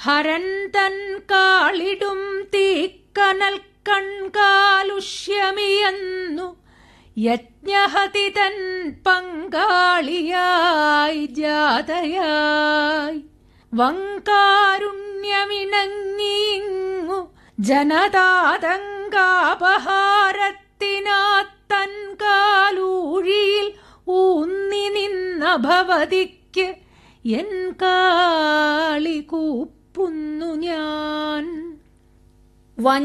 ഹരൻ തൻ കാളിടും തീക്കനൽ കൺകാലുഷ്യമിയന്നു യജ്ഞഹതി തൻ പങ്കാളിയായി ജാതയായി വങ്കാരുണ്യമിണങ്ങിയിങ്ങു ജനതാതങ്കാപഹാരത്തിനാത്തൻ കാലൂഴിയിൽ ഊന്നി നിന്ന ഭവതിക്ക് എൻ കാളി കൂപ്പുന്നു ഞാൻ